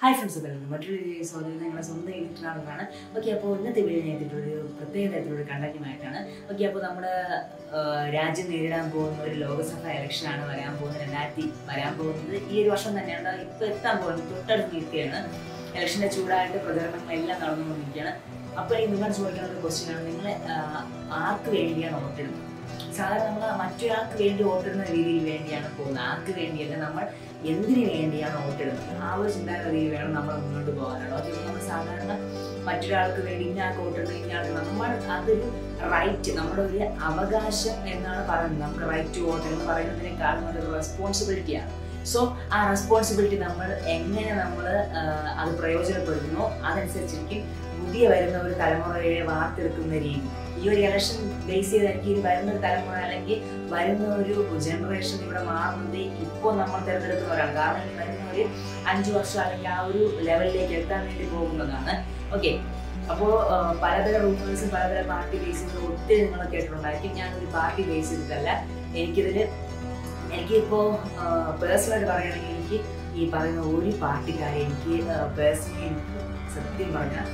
hi friends welcome മറ്റൊരു സോദരി നിങ്ങളുടെ സ്വന്തം എഡിറ്ററാണ് ഓക്കെ അപ്പോൾ ഇന്നത്തെ വീഡിയോ ഞാൻ ചെയ്തിട്ടൊരു പ്രത്യേക തരത്തിലുള്ള കണ്ടന്റുമായിട്ടാണ് ഓക്കെ അപ്പോൾ നമ്മുടെ ആ, രാജ്യം നേരിടാൻ പോകുന്ന ഒരു ലോക്സഭാ ഇലക്ഷനാണ് വരാൻ പോകുന്നത് രണ്ടായിരത്തി വരാൻ പോകുന്നത് ഈ ഒരു വർഷം തന്നെയാണ് ഇപ്പോൾ എത്താൻ പോകുന്നത് തൊട്ടടുത്ത് നിൽക്കുകയാണ് ഇലക്ഷൻ്റെ ചൂടായിട്ട് പ്രചരണങ്ങളെല്ലാം നടന്നുകൊണ്ടിരിക്കുകയാണ് അപ്പോൾ ഈ നിങ്ങൾ ചോദിക്കുന്ന ഒരു ക്വസ്റ്റ്യൻ ആണ് നിങ്ങൾ ആർക്ക് വേണ്ടിയാണ് വോട്ടിടുന്നത് സാധാരണ നമ്മൾ മറ്റൊരാൾക്ക് വേണ്ടി വോട്ടിടുന്ന രീതിയിൽ വേണ്ടിയാണ് പോകുന്നത് ആർക്ക് വേണ്ടിയല്ല നമ്മൾ എന്തിനു വേണ്ടിയാണ് വോട്ടിടുന്നത് ആ ഒരു ചിന്താഗതിയിൽ വേണം നമ്മൾ മുന്നോട്ട് പോകാനാണ് ഓക്കെ നമ്മൾ സാധാരണ മറ്റൊരാൾക്ക് വേണ്ടി ഇന്നയാൾക്ക് വോട്ടിടുന്നത് ഇന്നയാൾക്ക് നമ്മൾ അതൊരു റൈറ്റ് നമ്മുടെ ഒരു അവകാശം എന്നാണ് പറയുന്നത് നമുക്ക് റൈറ്റ് ടു വോട്ട് എന്ന് പറയുന്നതിനേക്കാളും ഒരു റെസ്പോൺസിബിലിറ്റിയാണ് സോ ആ റെസ്പോൺസിബിലിറ്റി നമ്മൾ എങ്ങനെ നമ്മൾ അത് പ്രയോജനപ്പെടുത്തുന്നു അതനുസരിച്ചിരിക്കും പുതിയ വരുന്ന ഒരു തലമുറയെ വാർത്തെടുക്കുന്ന രീതി ഈ ഒരു ഇലക്ഷൻ ബേസ് ചെയ്തായിരിക്കും ഇനി വരുന്ന ഒരു തലമുറ അല്ലെങ്കിൽ വരുന്ന ഒരു ജനറേഷൻ ഇവിടെ മാറുന്നത് ഇപ്പോൾ നമ്മൾ തിരഞ്ഞെടുക്കുന്നവരാണ് കാരണം ഇനി വരുന്ന ഒരു അഞ്ചു വർഷം അല്ലെങ്കിൽ ആ ഒരു ലെവലിലേക്ക് എത്താൻ വേണ്ടി പോകുന്നതാണ് ഓക്കെ അപ്പോൾ പലതരം റൂമേഴ്സും പലതരം പാർട്ടി ബേസ് ചെയ്ത് ഒത്തിരി നിങ്ങൾ കേട്ടിട്ടുണ്ടായിരിക്കും ഞാനൊരു പാർട്ടി ബേസ് ചെയ്തിട്ടല്ല എനിക്കിതിൽ എനിക്കിപ്പോൾ പേഴ്സണലായിട്ട് പറയുകയാണെങ്കിൽ എനിക്ക് ഈ പറയുന്ന ഒരു പാർട്ടിക്കാരെ എനിക്ക് പേഴ്സണലി എനിക്ക് സത്യം പറഞ്ഞാൽ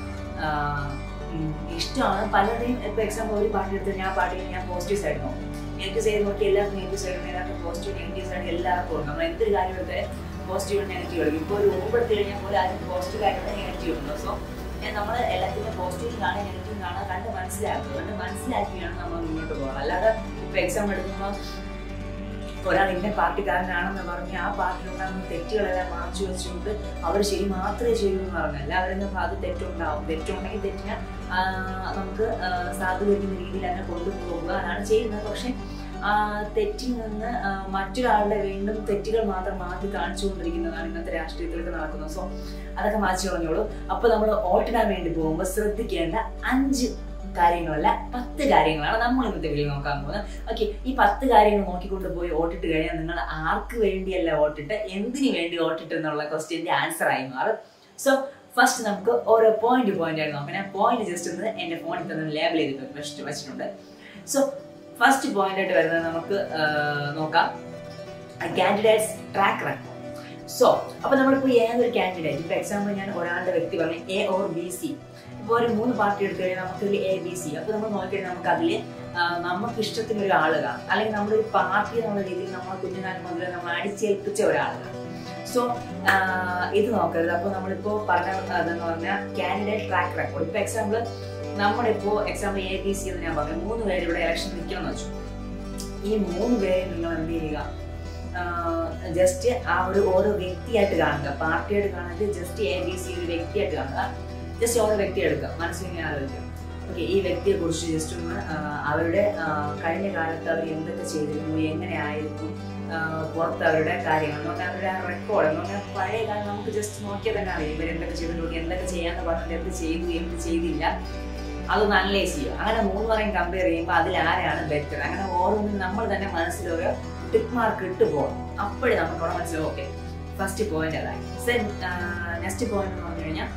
ഇഷ്ടമാണ് പലരുടെയും ഇപ്പോൾ എക്സാമ്പിൾ ഒരു പാർട്ടി എടുത്ത് ഞാൻ പാർട്ടിയിൽ ഞാൻ പോസിറ്റീവ് സൈഡ് നോക്കും നെഗറ്റീവ് സൈഡ് നോക്കി എല്ലാവർക്കും നെഗറ്റീവ് സൈഡ് എല്ലാവർക്കും പോസിറ്റീവ് നെഗറ്റീവ് സൈഡ് എല്ലാവർക്കും ഉണ്ട് നമ്മൾ എന്തൊരു കാര്യം എടുത്താൽ പോസിറ്റീവ് നെഗറ്റീവ് എടുക്കും ഇപ്പോൾ ഒരു മുമ്പ് എടുത്ത് കഴിഞ്ഞാൽ പോലെ ആരും പോസിറ്റീവ് കാര്യമുണ്ട് നെഗറ്റീവ് ഉണ്ട് സോ നമ്മൾ എല്ലാത്തിനും പോസിറ്റീവ് കാണാൻ നെഗറ്റീവ് കാണാൻ കണ്ട് മനസ്സിലാക്കുക കണ്ട് മനസ്സിലാക്കിയാണ് നമ്മൾ മുന്നോട്ട് പോകുന്നത് അല്ലാതെ ഇപ്പോൾ എക്സാം എടുക്കുമ്പോൾ ഒരാൾ ഇന്ന പാർട്ടിക്കാരനാണെന്ന് പറഞ്ഞ് ആ പാർട്ടിയിലുണ്ടാകുന്ന തെറ്റുകളെല്ലാം മറച്ചു വെച്ചുകൊണ്ട് അവർ ശരി മാത്രമേ ചെയ്യൂ എന്ന് പറഞ്ഞു എല്ലാവരുടെ ഭാഗത്ത് തെറ്റുണ്ടാവും തെറ്റുണ്ടെങ്കിൽ തെറ്റിനെ ആ, നമുക്ക് ആ, സാധൂകരിക്കുന്ന രീതിയിൽ തന്നെ കൊണ്ടുപോകുക അതാണ് ചെയ്യുന്നത് പക്ഷെ ആ തെറ്റിൽ നിന്ന് ആ, മറ്റൊരാളുടെ വീണ്ടും തെറ്റുകൾ മാത്രം മാറ്റി കാണിച്ചുകൊണ്ടിരിക്കുന്നതാണ് ഇന്നത്തെ രാഷ്ട്രീയത്തിലൊക്കെ നടക്കുന്നത് സോ അതൊക്കെ മാറ്റി കളഞ്ഞോളൂ അപ്പൊ നമ്മൾ വോട്ടിടാൻ വേണ്ടി പോകുമ്പോൾ ശ്രദ്ധിക്കേണ്ട അഞ്ച് കാര്യങ്ങളല്ല പത്ത് കാര്യങ്ങളാണ് നമ്മൾ ഇന്നത്തെ വീഡിയോ നോക്കാൻ പോകുന്നത് ഓക്കെ ഈ പത്ത് കാര്യങ്ങൾ നോക്കിക്കൊണ്ട് പോയി വോട്ടിട്ട് കഴിഞ്ഞാൽ നിങ്ങൾ ആർക്ക് വേണ്ടിയല്ല വോട്ടിട്ട് എന്തിനു വേണ്ടി വോട്ടിട്ട് എന്നുള്ള ക്വസ്റ്റ്യന്റെ ആൻസർ ആയി മാറും സോ ഫസ്റ്റ് നമുക്ക് ഓരോ പോയിന്റ് പോയിന്റ് ആയിട്ട് നോക്കാം ഞാൻ പോയിന്റ് ജസ്റ്റ് ഒന്ന് എന്റെ ഫോണിൽ തന്നെ ലേബിൾ ചെയ്തിട്ട് വെച്ചിട്ട് വെച്ചിട്ടുണ്ട് സോ ഫസ്റ്റ് പോയിന്റ് ആയിട്ട് വരുന്നത് നമുക്ക് ആ, നോക്കാം കാൻഡിഡേറ്റ്സ് ട്രാക്ക് റെക്കോർഡ് സോ അപ്പൊ നമ്മളിപ്പോ ഏതൊരു കാൻഡിഡേറ്റ് ഇപ്പൊ എക്സാമ്പിൾ ഞാൻ ഒരാളുടെ വ്യക്തി പറഞ്ഞു എ ഓർ ബി സി ഇപ്പോൾ ഒരു മൂന്ന് പാർട്ടി എടുത്തു കഴിഞ്ഞാൽ നമുക്ക് എ ബി സി അപ്പൊ നമ്മൾ നോക്കിയാൽ നമുക്ക് അതിൽ നമുക്ക് ഇഷ്ടത്തിന് ഒരു ആള് കാണും അല്ലെങ്കിൽ നമ്മുടെ ഒരു പാർട്ടി എന്നുള്ള രീതിയിൽ നമ്മൾ കുഞ്ഞുനാൾ മുതൽ നമ്മൾ അടിച്ചേൽപ്പിച്ച ഒരാൾ കാണും സോ ഇത് നോക്കരുത് അപ്പോൾ നമ്മളിപ്പോൾ പറഞ്ഞ അതെന്ന് പറഞ്ഞാൽ കാൻഡിഡേറ്റ് ട്രാക്ക് റെക്കോർഡ് ഇപ്പോൾ എക്സാമ്പിൾ നമ്മളിപ്പോൾ എക്സാമ്പിൾ എ ബി സി എന്ന് ഞാൻ പറഞ്ഞു മൂന്ന് പേര് ഇവിടെ ഇലക്ഷൻ നിൽക്കണം എന്ന് വെച്ചു ഈ മൂന്ന് പേരെ നിങ്ങൾ എന്ത് ചെയ്യുക ജസ്റ്റ് ആ ഒരു ഓരോ വ്യക്തിയായിട്ട് കാണുക പാർട്ടിയായിട്ട് കാണാതെ ജസ്റ്റ് എ ബി സി ഒരു വ്യക്തിയായിട്ട് കാണുക ജസ്റ്റ് ഓരോ വ്യക്തി എടുക്കുക മനസ്സിൽ ഇങ്ങനെ ആലോചിക്കുക ഓക്കെ ഈ വ്യക്തിയെ കുറിച്ച് ജസ്റ്റ് ഒന്ന് ആ, അവരുടെ ആ, കഴിഞ്ഞ കാലത്ത് അവർ എന്തൊക്കെ ചെയ്തിരുന്നു എങ്ങനെയായിരുന്നു ആ, പുറത്ത് അവരുടെ കാര്യങ്ങൾ എന്ന് പറഞ്ഞാൽ അവരുടെ റെക്കോർഡ് എന്ന് പറഞ്ഞാൽ പഴയ കാലം നമുക്ക് ജസ്റ്റ് നോക്കിയാൽ തന്നെ അറിയാം ഇവർ എന്തൊക്കെ ചെയ്തിട്ടുണ്ട് എന്തൊക്കെ ചെയ്യാന്ന് പറഞ്ഞിട്ട് എന്ത് ചെയ്തു എന്ത് ചെയ്തില്ല അതൊന്ന് അനലൈസ് ചെയ്യുക അങ്ങനെ മൂന്ന് പറയും കമ്പയർ ചെയ്യുമ്പോൾ അതിൽ ആരാണ് ബെറ്റർ അങ്ങനെ ഓരോന്നും നമ്മൾ തന്നെ മനസ്സിലോരോ ടിക്ക് മാർക്ക് ഇട്ട് പോകണം അപ്പോഴേ നമുക്ക് അവിടെ മനസ്സിലാവും ഓക്കെ ഫസ്റ്റ് പോയിന്റ് അതായി സെൻ നെക്സ്റ്റ് പോയിന്റ് എന്ന് പറഞ്ഞു കഴിഞ്ഞാൽ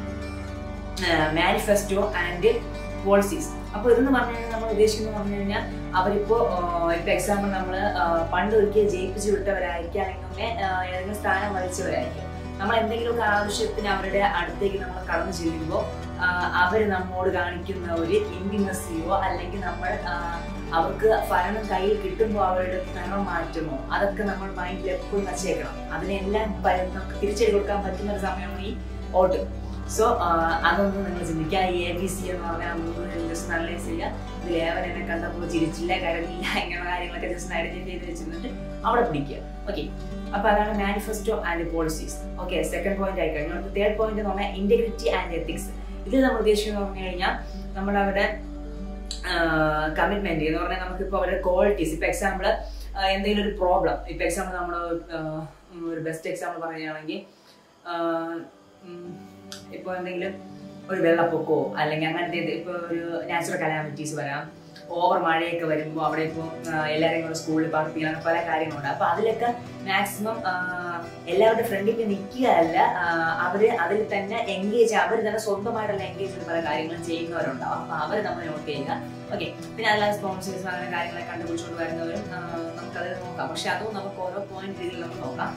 മാനിഫെസ്റ്റോ ആൻഡ് പോളിസീസ് അപ്പോൾ ഇതെന്ന് പറഞ്ഞു കഴിഞ്ഞാൽ നമ്മൾ ഉദ്ദേശിക്കുന്നത് പറഞ്ഞു കഴിഞ്ഞാൽ അവരിപ്പോ ആഹ് ഇപ്പൊ എക്സാമ്പിൾ നമ്മൾ പണ്ട് ഒരിക്കൽ ജയിപ്പിച്ചു വിട്ടവരായിരിക്കും അല്ലെങ്കിൽ ആഹ് ഏതെങ്കിലും സ്ഥാനം വഹിച്ചവരായിരിക്കും നമ്മൾ എന്തെങ്കിലുമൊക്കെ ആവശ്യത്തിന് അവരുടെ അടുത്തേക്ക് നമ്മൾ കടന്നു ചെല്ലുമ്പോൾ അവർ നമ്മോട് കാണിക്കുന്ന ഒരു ഇന്റിമസിയോ അല്ലെങ്കിൽ നമ്മൾ ആഹ് അവർക്ക് ഭരണം കയ്യിൽ കിട്ടുമ്പോൾ അവരുടെ നിറം മാറ്റുമോ അതൊക്കെ നമ്മൾ മൈൻഡിൽ എപ്പോഴും വച്ചേക്കണം അതിനെല്ലാം പ- നമുക്ക് തിരിച്ചടി കൊടുക്കാൻ പറ്റുന്ന ഒരു സമയമാണ് ഈ വോട്ട് സോ അതൊന്നും നിങ്ങൾ ചിന്തിക്കുക ഈ എ ബി സി എന്ന് പറഞ്ഞാൽ മൂന്ന് ജസ്റ്റ് അനലൈസ് ചെയ്യുക ഇതിൽ ഏവൻ എന്നെ കണ്ടപ്പോൾ ചിരിച്ചില്ല കരഞ്ഞില്ല ഇങ്ങനെ കാര്യങ്ങളൊക്കെ ജസ്റ്റ് ഐഡന്റിഫൈ ചെയ്ത് വെച്ചിരുന്നിട്ട് അവിടെ പിടിക്കുക ഓക്കെ അപ്പൊ അതാണ് manifesto and policies okay second point ആയി കഴിഞ്ഞു അടുത്ത തേർഡ് പോയിന്റ് എന്ന് പറഞ്ഞാൽ ഇന്റഗ്രിറ്റി ആൻഡ് എത്തിക്സ് ഇതിൽ നമ്മൾ ഉദ്ദേശിക്കുന്നത് പറഞ്ഞു കഴിഞ്ഞാൽ നമ്മളവിടെ കമ്മിറ്റ്മെന്റ് എന്ന് പറഞ്ഞാൽ നമുക്കിപ്പോൾ അവരുടെ ക്വാളിറ്റീസ് ഇപ്പൊ എക്സാമ്പിൾ എന്തെങ്കിലും ഒരു പ്രോബ്ലം ഇപ്പൊ എക്സാമ്പിൾ നമ്മൾ ഒരു ബെസ്റ്റ് എക്സാമ്പിൾ പറയുകയാണെങ്കിൽ ഇപ്പോൾ എന്തെങ്കിലും ഒരു വെള്ളപ്പൊക്കമോ അല്ലെങ്കിൽ അങ്ങനത്തെ ഇത് ഇപ്പോൾ ഒരു നാച്ചുറൽ കലാമിറ്റീസ് വരാം ഓവർ മഴയൊക്കെ വരുമ്പോൾ അവിടെ ഇപ്പോൾ എല്ലാവരെയും കൂടെ സ്കൂളിൽ പാർപ്പിക്കുക അങ്ങനെ പല കാര്യങ്ങളുണ്ട് അപ്പോൾ അതിലൊക്കെ മാക്സിമം എല്ലാവരുടെ ഫ്രണ്ടിൽ പോയി നിൽക്കുകയല്ല അവർ അതിൽ തന്നെ എൻഗേജ് അവർ തന്നെ സ്വന്തമായിട്ടുള്ള എൻഗേജ് ചെയ്ത് പല കാര്യങ്ങളും ചെയ്യുന്നവരുണ്ടാവും അപ്പോൾ അവർ നമ്മൾ നോട്ട് ചെയ്യുക ഓക്കെ പിന്നെ അല്ലാതെ സ്പോൺസേഴ്സ് അങ്ങനെ കാര്യങ്ങളെ കണ്ടുപിടിച്ചുകൊണ്ട് വരുന്നവരും ആ, നമുക്കത് നോക്കാം പക്ഷെ അതും നമുക്ക് ഓരോ പോയിന്റ് രീതിയിൽ നമുക്ക് നോക്കാം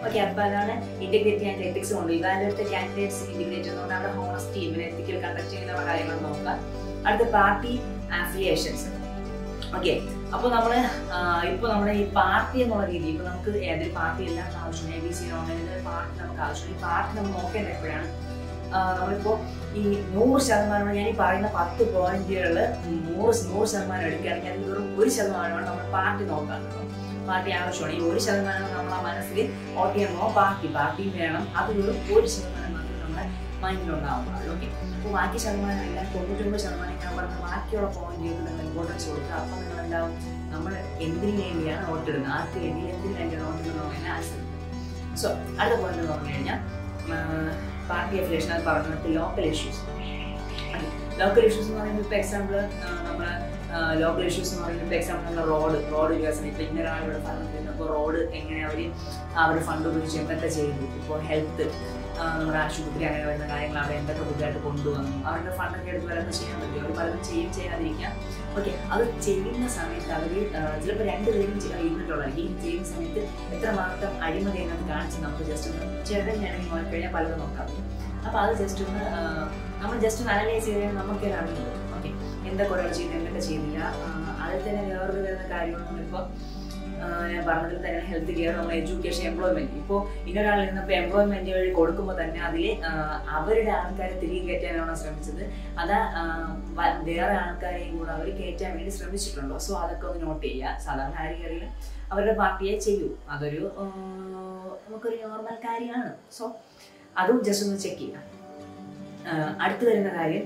ഓക്കെ അപ്പോൾ അതാണ് ഇന്റഗ്രേറ്റ് ആൻഡ് എത്തിക്സ് കൊണ്ട് ഇവാലുവേറ്റ് കാൻഡിഡേറ്റ്സ് ഇന്റഗ്രേറ്റ് ചെയ്യുന്നതുകൊണ്ട് അവിടെ ഹോണസ്റ്റി പിന്നെ എത്തിക്കൽ കണ്ടക്ട് ചെയ്യുന്ന കാര്യങ്ങൾ നോക്കുക അടുത്ത പാർട്ടി ആഫിലിയേഷൻസ് ഓക്കെ അപ്പോൾ നമ്മൾ ഇപ്പോൾ നമ്മുടെ ഈ പാർട്ടി എന്നുള്ള രീതി ഇപ്പോൾ നമുക്ക് ഏതൊരു പാർട്ടി എല്ലാം ആവശ്യമാണ് എ ബി സി ഓൺലൈനിൽ പാർട്ടി നമുക്ക് ആവശ്യമാണ് ഈ പാർട്ടി നമ്മൾ നോക്കേണ്ടത് എപ്പോഴാണ് നമ്മളിപ്പോൾ ഈ നൂറ് ശതമാനം ഞാൻ ഈ പറയുന്ന പത്ത് പോയിന്റുകൾ നൂറ് നൂറ് ശതമാനം എടുക്കുകയാണെങ്കിൽ അതിൽ വെറും ഒരു ശതമാനമാണ് നമ്മൾ പാർട്ടി നോക്കാൻ പാർട്ടി ആവശ്യമാണ് ഈ ഒരു ശതമാനം നമ്മളെ മനസ്സിൽ വോട്ട് ചെയ്യണമോ പാർട്ടി പാർട്ടിയും വേണം അത് വെറും ഒരു ശതമാനം മാത്രമേ നമ്മുടെ മൈൻഡിലുണ്ടാവാൻ പാടുള്ളൂ ഓക്കെ അപ്പോൾ ബാക്കി ശതമാനം എല്ലാം തൊണ്ണൂറ്റൊമ്പത് ശതമാനം ഞാൻ പറഞ്ഞ ബാക്കിയുള്ള പോയിന്റുകൾക്ക് നിങ്ങൾ ഇമ്പോർട്ടൻസ് കൊടുക്കുക അപ്പോൾ നിങ്ങൾ എന്താവും നമ്മൾ എന്തിനു വേണ്ടിയാണ് വോട്ട് ഇടുന്നത് ആർക്ക് വേണ്ടി എന്തിനു വേണ്ടിയാണ് വോട്ട് ഇടുന്നത് എന്ന് ആൻസർ സോ അടുത്ത പോയിന്റ് എന്ന് പറഞ്ഞു കഴിഞ്ഞാൽ പാർട്ടി അഫിലേഷൻ അത് പറഞ്ഞിട്ട് ലോക്കൽ ഇഷ്യൂസ് ലോക്കൽ ഇഷ്യൂസ് എന്ന് പറയുമ്പോൾ ഇപ്പോൾ എക്സാമ്പിൾ നമ്മൾ ലോക്കൽ ഇഷ്യൂസ് എന്ന് പറയുമ്പോൾ ഇപ്പോൾ എക്സാമ്പിൾ നമ്മൾ റോഡ് റോഡ് വികസനം ഇപ്പോൾ ഇന്ന ഒരാളുടെ ഭരണത്തിൽ അപ്പോൾ റോഡ് എങ്ങനെ അവർ അവരുടെ ഫണ്ട് ഉപയോഗിച്ച് എന്തൊക്കെ ചെയ്തു ഇപ്പോൾ ഹെൽത്ത് നമ്മുടെ ആശുപത്രി അങ്ങനെ വരുന്ന കാര്യങ്ങൾ അവർ എന്തൊക്കെ പുതിയതായിട്ട് കൊണ്ടുവന്നു അവരുടെ ഫണ്ടൊക്കെ എടുത്ത് പലതും ചെയ്യാൻ പറ്റും അവർ പലതും ചെയ്യും ചെയ്യാതിരിക്കാം ഓക്കെ അത് ചെയ്യുന്ന സമയത്ത് അവർ ചിലപ്പോൾ രണ്ടുപേരും ഇരുന്നിട്ടുള്ളതായിരിക്കും ഈ ചെയ്യുന്ന സമയത്ത് എത്രമാത്രം അഴിമതി അതിനകത്ത് കാണിച്ച് നമുക്ക് ജസ്റ്റ് ഒന്ന് ചെറുതെ ഞാനെങ്കിൽ നോക്കിക്കഴിഞ്ഞാൽ പലതും നോക്കാം അപ്പോൾ അത് ജസ്റ്റ് ഒന്ന് നമ്മൾ ജസ്റ്റ് ഒന്ന് അനലൈസ് ചെയ്ത് കഴിഞ്ഞാൽ നമുക്ക് അറിയുന്നത് ഓക്കെ എന്തൊക്കെ ഒരാൾ ചെയ്തു എന്തൊക്കെ ചെയ്തില്ല അതിൽ തന്നെ വേറൊരു വരുന്ന കാര്യങ്ങൾ നമ്മളിപ്പോൾ ഞാൻ പറഞ്ഞതിൽ തന്നെ ഹെൽത്ത് കെയർ നമ്മൾ എഡ്യൂക്കേഷൻ എംപ്ലോയ്മെന്റ് ഇപ്പോൾ ഇന്നൊരാളിൽ നിന്ന് ഇപ്പോൾ എംപ്ലോയ്മെന്റ് വഴി കൊടുക്കുമ്പോൾ തന്നെ അതിൽ അവരുടെ ആൾക്കാരെ തിരികെ കയറ്റാനാണ് ശ്രമിച്ചത് അത് വേറെ ആൾക്കാരെയും കൂടെ അവർ കയറ്റാൻ വേണ്ടി ശ്രമിച്ചിട്ടുണ്ടോ സോ അതൊക്കെ ഒന്ന് നോട്ട് ചെയ്യുക സാധാരണ ആരെങ്കിലും അവരുടെ പാർട്ടിയെ ചെയ്യൂ അതൊരു നമുക്കൊരു നോർമൽ കാര്യമാണ് സോ അതും ജസ്റ്റ് ഒന്ന് ചെക്ക് ചെയ്യാം അടുത്ത് വരുന്ന കാര്യം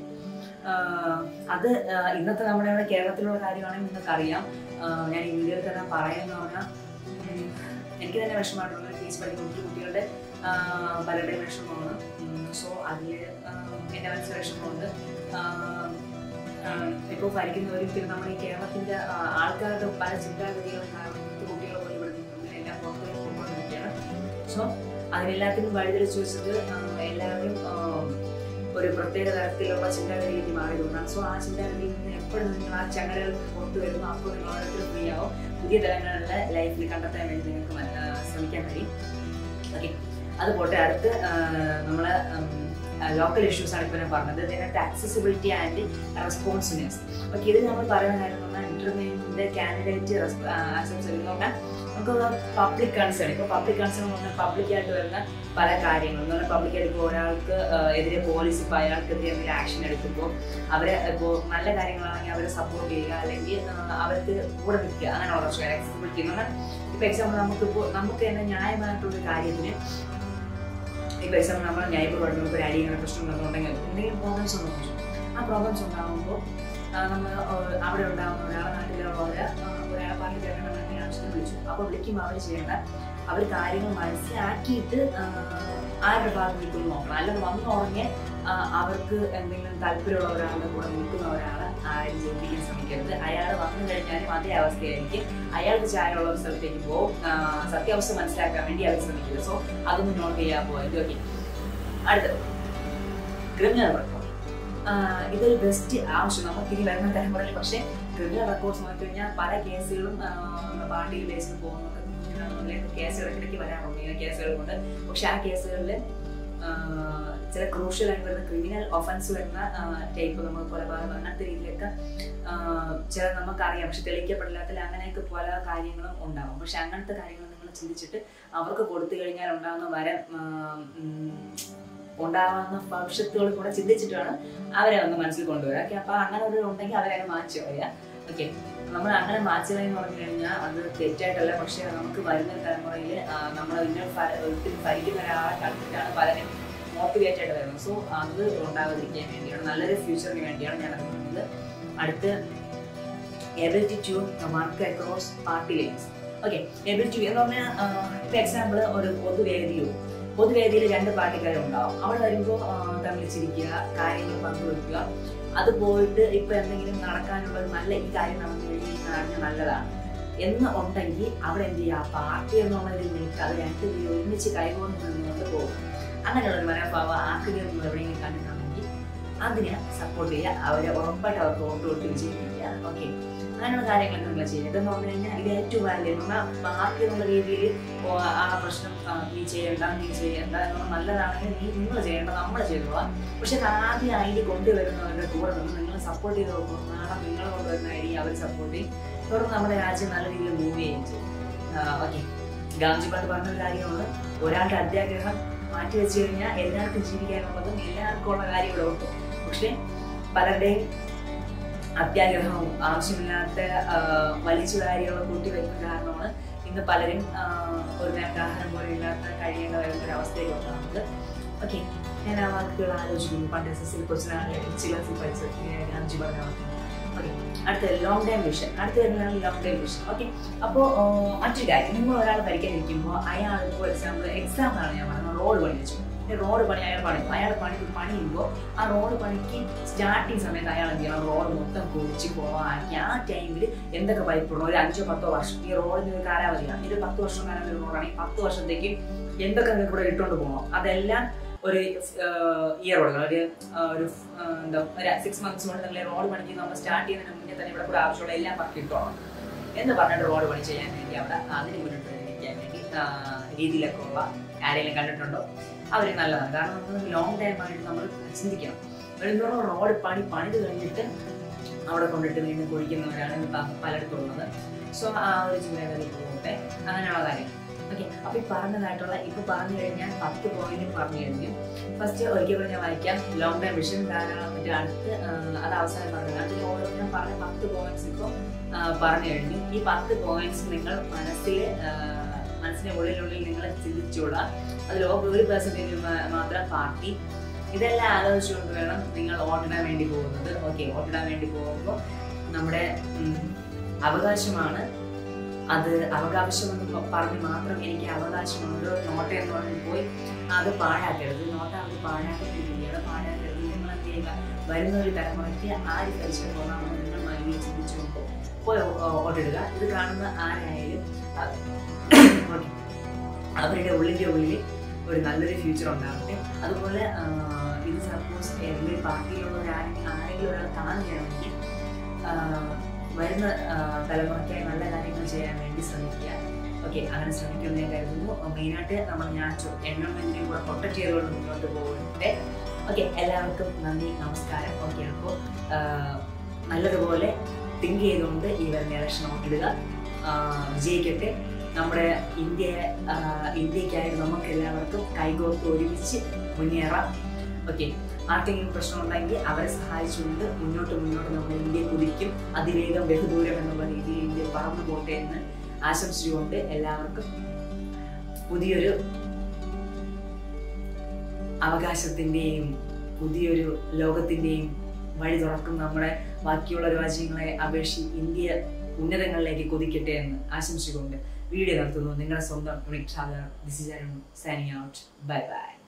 അത് ഇന്നത്തെ നമ്മുടെ ഇവിടെ കേരളത്തിലുള്ള കാര്യമാണെങ്കിൽ നിങ്ങൾക്ക് അറിയാം ഞാൻ ഈ വീഡിയോയിൽ തന്നെ പറയുന്ന പറഞ്ഞാൽ എനിക്ക് തന്നെ വിഷമമായിട്ടുള്ള ഫീസ് പഠിക്കുന്ന ഒത്തിരി കുട്ടികളുടെ പലരുടെയും വിഷമമാണ് സോ അതിൽ എൻ്റെ മനസ്സിൽ വിഷമമുണ്ട് ഇപ്പോൾ ഭരിക്കുന്നവരും പിന്നെ നമ്മുടെ ഈ കേരളത്തിൻ്റെ ആൾക്കാരുടെ പല ചിന്താഗതികളും കാരണം ഇന്നത്തെ കുട്ടികളെ പോലും ഇവിടെ എല്ലാം പുറത്തേക്ക് കൊണ്ടുവന്നിരിക്കുകയാണ് സോ അതിനെല്ലാത്തിനും വഴിതെളിച്ച് വെച്ചത് എല്ലാവരും ഒരു പ്രത്യേക തരത്തിലുള്ള ചിന്താഗതിയിലേക്ക് മാറിയതുകൊണ്ടാണ് സോ ആ ചിന്താഗതിയിൽ നിന്ന് എപ്പോഴും നിങ്ങൾ ആ ചങ്ങലകൾ പുറത്തു വരുന്നു അപ്പോൾ നിങ്ങൾ ഓരോരുത്തരും ഫ്രീ ആവും പുതിയ തലങ്ങളിലെ ലൈഫിൽ കണ്ടെത്താൻ വേണ്ടി നിങ്ങൾക്ക് ശ്രമിക്കാൻ കഴിയും ഓക്കെ അത് പോട്ടെ അടുത്ത് നമ്മൾ ലോക്കൽ ഇഷ്യൂസ് ആണ് ഇപ്പോൾ ഞാൻ പറഞ്ഞത് ഇതിനകത്ത് ആക്സസിബിലിറ്റി ആൻഡ് റെസ്പോൺസിനെസ് ഓക്കെ ഇത് നമ്മൾ പറയുന്ന കാര്യം എന്ന് പറഞ്ഞാൽ ഇന്റർവ്യൂവിൻ്റെ കാൻഡിഡേറ്റ് ആക്സെപ്റ്റ് നോക്കാൻ നമുക്ക് പബ്ലിക് കൺസേൺ ഇപ്പോൾ പബ്ലിക് കൺസേൺ എന്ന് പറഞ്ഞാൽ പബ്ലിക്കായിട്ട് വരുന്ന പല കാര്യങ്ങളും എന്ന് പറഞ്ഞാൽ പബ്ലിക്കായിട്ട് ഇപ്പോൾ ഒരാൾക്ക് എതിരെ പോലീസ് ഇപ്പോൾ അയാൾക്കെതിരെ എന്തെങ്കിലും ആക്ഷൻ എടുക്കുമ്പോൾ അവരെ ഇപ്പോൾ നല്ല കാര്യങ്ങളാണെങ്കിൽ അവരെ സപ്പോർട്ട് ചെയ്യുക അല്ലെങ്കിൽ അവർക്ക് കൂടെ നിൽക്കുക അങ്ങനെയുള്ള പ്രശ്നം ആക്സസിബിലിറ്റി എന്ന് പറഞ്ഞാൽ ഇപ്പോൾ എക്സാമ്പിൾ നമുക്കിപ്പോൾ നമുക്ക് തന്നെ ന്യായമായിട്ടുള്ള കാര്യത്തിന് ഇപ്പോൾ എക്സാമ്പിൾ നമ്മൾ ന്യായപരമായിട്ട് നമുക്ക് ഒരു അടി അങ്ങനെ പ്രശ്നം വന്നുണ്ടെങ്കിൽ എന്തെങ്കിലും പ്രോബ്ലംസ് ഉണ്ടാവും ആ പ്രോബ്ലംസ് ഉണ്ടാകുമ്പോൾ നമ്മൾ അവിടെ ഉണ്ടാകുന്ന ഒരാളെ നാട്ടിലുള്ള ഒരാളെ പറഞ്ഞിട്ട് അങ്ങനെ ആവശ്യത്തിന് വിളിച്ചു അപ്പോൾ വിളിക്കുമ്പോൾ അവർ ചെയ്യേണ്ട അവർ കാര്യങ്ങൾ മനസ്സിലാക്കിയിട്ട് ആരുടെ ഭാഗത്ത് നിൽക്കുന്നു നോക്കണം അല്ലാതെ വന്നു ഉറങ്ങി അവർക്ക് എന്തെങ്കിലും താല്പര്യമുള്ള ഒരാളുടെ കൂടെ നിൽക്കുന്ന ഒരാളെ ആരും ജയിപ്പിക്കാൻ ശ്രമിക്കരുത് അയാൾ വന്നു കഴിഞ്ഞാലും അതേ അവസ്ഥയായിരിക്കും അയാൾക്ക് ചായയുള്ള ഒരു സ്ഥലത്തേക്ക് പോകും സത്യാവസ്ഥ മനസ്സിലാക്കാൻ വേണ്ടി അവർ ശ്രമിക്കുക സോ അതൊന്നും നോട്ട് ചെയ്യാൻ പോയത് ഓക്കെ അടുത്തത് ക്രിമിനൽ റെക്കോർഡ് ഇതൊരു ബെസ്റ്റ് ആവശ്യം നമുക്ക് ഇനി വരുന്ന തലമുറയിൽ പക്ഷേ ക്രിമിനൽ റെക്കോർഡ്സ് നോക്കി കഴിഞ്ഞാൽ പല കേസുകളും പാർട്ടിയിൽ ബേസിൽ പോകുന്നുണ്ട് കേസുകൾ ഇടയ്ക്ക് വരാറുണ്ട് ഇങ്ങനെ കേസുകൾ കൊണ്ട് പക്ഷെ ആ കേസുകളിൽ ചില ക്രൂഷ്യൽ ആയിട്ട് വരുന്ന ക്രിമിനൽ ഒഫൻസ് വരുന്ന ടൈപ്പ് നമ്മൾ കൊലപാതകം അങ്ങനത്തെ രീതിയിലൊക്കെ ചില നമുക്കറിയാം പക്ഷെ തെളിയിക്കപ്പെടില്ലാത്ത അങ്ങനെയൊക്കെ പല കാര്യങ്ങളും ഉണ്ടാവും പക്ഷെ അങ്ങനത്തെ കാര്യങ്ങൾ നിങ്ങൾ ചിന്തിച്ചിട്ട് അവർക്ക് കൊടുത്തു കഴിഞ്ഞാൽ ഉണ്ടാകുന്ന വരം ഉണ്ടാകുന്ന ഭവിഷ്യത്തുകൾ കൂടെ ചിന്തിച്ചിട്ട് വേണം അവരെ ഒന്ന് മനസ്സിൽ കൊണ്ടുവരിക ഓക്കെ അപ്പൊ അങ്ങനെ ഒരു ഉണ്ടെങ്കിൽ അവരെ അങ്ങ് മാറ്റി കളയുക ഓക്കെ നമ്മൾ അങ്ങനെ മാറ്റി കളയെന്ന് പറഞ്ഞു കഴിഞ്ഞാൽ അത് തെറ്റായിട്ടല്ല പക്ഷെ നമുക്ക് വരുന്ന തലമുറയിൽ നമ്മൾ ഇന്ന ഒത്തിരി ഭരിക്കുന്ന ഒരാളെ കണ്ടിട്ടാണ് പലരും മോട്ടിവേറ്റ് ആയിട്ട് വരുന്നത് സോ അത് ഉണ്ടാകാതിരിക്കാൻ വേണ്ടിയാണ് നല്ലൊരു ഫ്യൂച്ചറിന് വേണ്ടിയാണ് ഞാൻ അത് പറയുന്നത് അടുത്ത് ability to work across party lines okay ability എന്ന് പറഞ്ഞാൽ ഇപ്പൊ എക്സാമ്പിൾ ഒരു പൊതുവേദിയോ പൊതുവേദിയിൽ രണ്ട് പാർട്ടിക്കാരുണ്ടാവും അവിടെ വരുമ്പോൾ തമ്മിൽ ചിരിക്കുക കാര്യങ്ങൾ പങ്കുവെക്കുക അത് പോയിട്ട് ഇപ്പൊ എന്തെങ്കിലും നടക്കാനുള്ള ഒരു നല്ല ഈ കാര്യം നടന്നു കഴിഞ്ഞാൽ നല്ലതാണ് എന്ന് ഉണ്ടെങ്കിൽ അവിടെ എന്ത് ചെയ്യുക പാർട്ടി എന്നുള്ളതിൽ നിൽക്കാതെ രണ്ടുപേരും ഒരുമിച്ച് കൈകൊണ്ട് നിന്നുകൊണ്ട് പോകും അങ്ങനെയുള്ള ഒരു മനോഭാവം ആക്കുകയെന്ന് എവിടെയെങ്കിലും കണ്ടിട്ടുണ്ടെങ്കിൽ അതിനെ സപ്പോർട്ട് ചെയ്യുക അവരെ ഉറപ്പായിട്ട് അവർക്ക് വോട്ട് കൊടുത്ത് വിജയിപ്പിക്കുക ഓക്കെ അങ്ങനെയുള്ള കാര്യങ്ങളൊക്കെ നിങ്ങൾ ചെയ്യുക ഇതെന്ന് പറഞ്ഞു കഴിഞ്ഞാൽ ഇത് ഏറ്റവും വാല്യൂ നമ്മൾ പാർട്ടി എന്നുള്ള രീതിയിൽ ആ പ്രശ്നം ആ, നീ ചെയ്യണ്ട നീ ചെയ്യണ്ട എന്നുള്ള നല്ലതാണെങ്കിൽ നീ നിങ്ങൾ ചെയ്യേണ്ട നമ്മൾ ചെയ്തോളാം പക്ഷെ ആദ്യം ഐ ഡി കൊണ്ടുവരുന്നവരുടെ കൂടെ നിന്ന് നിങ്ങൾ സപ്പോർട്ട് ചെയ്ത് നോക്കും നാളെ നിങ്ങൾ കൊണ്ടുവരുന്ന ഐ ഡി അവർ സപ്പോർട്ട് ചെയ്യും തുടർന്ന് നമ്മുടെ രാജ്യം നല്ല രീതിയിൽ മൂവ് ചെയ്യുകയും ചെയ്യും ഓക്കെ ഗാന്ധി പണ്ട് പറഞ്ഞൊരു കാര്യമാണ് ഒരാളുടെ അത്യാഗ്രഹം മാറ്റി വെച്ച് കഴിഞ്ഞാൽ എല്ലാവർക്കും ജീവിക്കാനുള്ളതും എല്ലാവർക്കും ഉള്ള കാര്യങ്ങളുണ്ട് പക്ഷെ പലരുടെയും അത്യാഗ്രഹവും ആവശ്യമില്ലാത്ത ആ, വലിച്ചു കാര്യങ്ങളും കൂട്ടിവെക്കുന്ന കാരണമാണ് ഇന്ന് പലരും ആ, ഒരു നേരത്തെ ആഹാരം പോലും ഇല്ലാത്ത കഴിയേണ്ട വരുന്ന ഒരു അവസ്ഥയൊക്കെ ഉണ്ടാകുന്നത് ഓക്കെ ഞാൻ ആ വാക്കുകൾ ആലോചിക്കുന്നു പണ്ട് എസ് എസ് എൽ കൊച്ചിനാണ് ചില പഠിച്ചത് ഗാന്ധി പറഞ്ഞ വാക്ക് ഓക്കെ അടുത്ത ലോങ് ടൈം വിഷൻ അടുത്ത വരുന്നതാണ് ലോങ് ടൈം വിഷൻ ഓക്കെ അപ്പോൾ മറ്റൊരു കാര്യം നിങ്ങൾ ഒരാൾ പഠിക്കാനിരിക്കുമ്പോൾ അയാൾ ഫോർ എക്സാമ്പിൾ എക്സാം ആണ് ഞാൻ പറഞ്ഞത് റോഡ് പണി വെച്ചു റോഡ് പണി അയാൾ പണിയും അയാൾ പണി പണിയുമ്പോൾ ആ റോഡ് പണിക്ക് സ്റ്റാർട്ടിങ് സമയത്ത് അയാൾ എന്ത് ചെയ്യണം റോഡ് മൊത്തം കുഴിച്ച് പോവാക്കി ആ ടൈമിൽ എന്തൊക്കെ പൈപ്പ് ഇടണം ഒരു അഞ്ചോ പത്തോ വർഷം ഈ റോഡിന് ഒരു കാലാവധിയാണ് ഇത് പത്ത് വർഷം കാലം ഒരു റോഡാണെങ്കിൽ പത്ത് വർഷത്തേക്ക് എന്തൊക്കെ നിങ്ങൾക്ക് ഇവിടെ ഇട്ടുകൊണ്ട് പോകണം അതെല്ലാം ഒരു ഇയർ കൊടുക്കണം ഒരു ആ, ഒരു ആ, എന്താ ഒരു സിക്സ് മന്ത്സ് കൊണ്ട് നിങ്ങൾ റോഡ് പണിക്ക് നമ്മൾ സ്റ്റാർട്ട് ചെയ്യുന്നതിന് മുന്നേ തന്നെ ഇവിടെ കൂടെ ആവശ്യമുള്ള എല്ലാം വർക്ക് ഇട്ടോണം എന്ന് പറഞ്ഞിട്ട് റോഡ് പണി ചെയ്യാൻ വേണ്ടി അവിടെ അതിന് മുന്നോട്ട് ഇരിക്കാൻ വേണ്ടി ആ, രീതിയിലൊക്കെ ഉള്ള ആരെങ്കിലും കണ്ടിട്ടുണ്ടോ അവർ നല്ലതാണ് കാരണം നമ്മൾ ലോങ് ടൈം ആയിട്ട് നമ്മൾ ചിന്തിക്കണം വരുന്നോളം റോഡ് പണി പണിത് കഴിഞ്ഞിട്ട് അവിടെ കൊണ്ടിട്ട് വീണ്ടും കുഴിക്കുന്നവരാണ് ഇന്ന് പ- പലയിടത്തും ഉള്ളത് സോ ആ ഒരു ചിന്തകളിൽ പോകട്ടെ അങ്ങനെയുള്ള കാര്യം ഓക്കെ അപ്പൊ ഈ പറഞ്ഞതായിട്ടുള്ള ഇപ്പൊ പറഞ്ഞു കഴിഞ്ഞാൽ പത്ത് പോയിന്റ് പറഞ്ഞു കഴിഞ്ഞു ഫസ്റ്റ് ഒരിക്കൽ കൂടെ ഞാൻ വായിക്കാം ലോങ് ടൈം വിഷൻ ധാരാളം മറ്റേ അടുത്ത് ആ, അത് അവസാനം പറഞ്ഞത് അതിൽ ഓരോ ഞാൻ പറഞ്ഞ പത്ത് പോയിന്റ്സ് ഇപ്പോൾ പറഞ്ഞു കഴിഞ്ഞു ഈ പത്ത് പോയിന്റ്സ് നിങ്ങൾ മനസ്സിൽ ആ, മനസ്സിന്റെ ഉള്ളിലുള്ളിൽ നിങ്ങൾ ചിന്തിച്ചോളാം അതിൽ ഒരു പെർസെൻറ്റേജ് മാത്രം പാർട്ടി ഇതെല്ലാം ആലോചിച്ചുകൊണ്ട് വേണം നിങ്ങൾ വോട്ടിടാൻ വേണ്ടി പോകുന്നത് ഓക്കെ വോട്ടിടാൻ വേണ്ടി പോകുമ്പോൾ നമ്മുടെ ഉം, അവകാശമാണ് അത് അവകാശമെന്ന് പറഞ്ഞ് മാത്രം എനിക്ക് അവകാശമുണ്ട് നോട്ട് എന്ന് പറഞ്ഞ് പോയി അത് പാഴാക്കരുത് നോട്ട് അത് പാഴാക്കരുത് പാഴാക്കരുത് നിങ്ങൾ എന്ത് ചെയ്യുക വരുന്ന ഒരു തലമുറയ്ക്ക് ആര് കഴിച്ചു പോകാമെന്ന് നിങ്ങൾ മനസ്സിൽ ചിന്തിച്ചുകൊണ്ട് പോയി വോട്ടിടുക ഇത് കാണുന്ന ആരായാലും അ- ഓക്കെ അവരുടെ ഉള്ളിൻ്റെ ഉള്ളിൽ ഒരു നല്ലൊരു ഫ്യൂച്ചർ ഉണ്ടാകട്ടെ അതുപോലെ ആ, ഇത് സപ്പോസ് ഏതെങ്കിലും പാർട്ടിയിലുള്ള ആരെങ്കിലും ആരെങ്കിലും ഒരാൾ കാണുകയാണെങ്കിൽ ആ, വരുന്ന ആ, തലമുറയ്ക്കായി നല്ല കാര്യങ്ങൾ ചെയ്യാൻ വേണ്ടി ശ്രമിക്കുക ഓക്കെ അങ്ങനെ ശ്രമിക്കുമെന്ന് ഞാൻ കരുതുന്നു മെയിനായിട്ട് നമ്മൾ ഞാൻ എൻവയോൺമെന്റിനെ കൂടെ പ്രൊട്ടക്ട് ചെയ്തുകൊണ്ട് മുന്നോട്ട് പോകുന്നുണ്ട് ഓക്കെ എല്ലാവർക്കും നന്ദി നമസ്കാരം ഓക്കെ അപ്പോൾ നല്ലതുപോലെ തിങ്ക് ചെയ്തുകൊണ്ട് ഈ വരുന്ന ഇലക്ഷൻ വോട്ടിടുക ആ, വിജയിക്കട്ടെ നമ്മുടെ ഇന്ത്യ ആ, ഇന്ത്യക്കായിട്ട് നമുക്ക് എല്ലാവർക്കും കൈകോർത്ത് ഒരുമിച്ച് മുന്നേറാം ഓക്കെ ആർക്കെങ്കിലും പ്രശ്നമുണ്ടെങ്കിൽ അവരെ സഹായിച്ചുകൊണ്ട് മുന്നോട്ട് മുന്നോട്ട് നമ്മുടെ ഇന്ത്യ കുതിക്കും അതിവേഗം ബഹുദൂരം എന്നുള്ള രീതിയിൽ ഇന്ത്യ പറന്നു പോട്ടെ എന്ന് ആശംസിച്ചുകൊണ്ട് എല്ലാവർക്കും പുതിയൊരു അവകാശത്തിന്റെയും പുതിയൊരു ലോകത്തിന്റെയും വഴി തുറക്കും നമ്മുടെ ബാക്കിയുള്ള രാജ്യങ്ങളെ അപേക്ഷിച്ച് ഇന്ത്യ ഉന്നതങ്ങളിലേക്ക് കുതിക്കട്ടെ എന്ന് ആശംസിച്ചുകൊണ്ട് വീഡിയോ നടത്തുന്നു നിങ്ങളുടെ സ്വന്തം unit this is Arun signing out bye by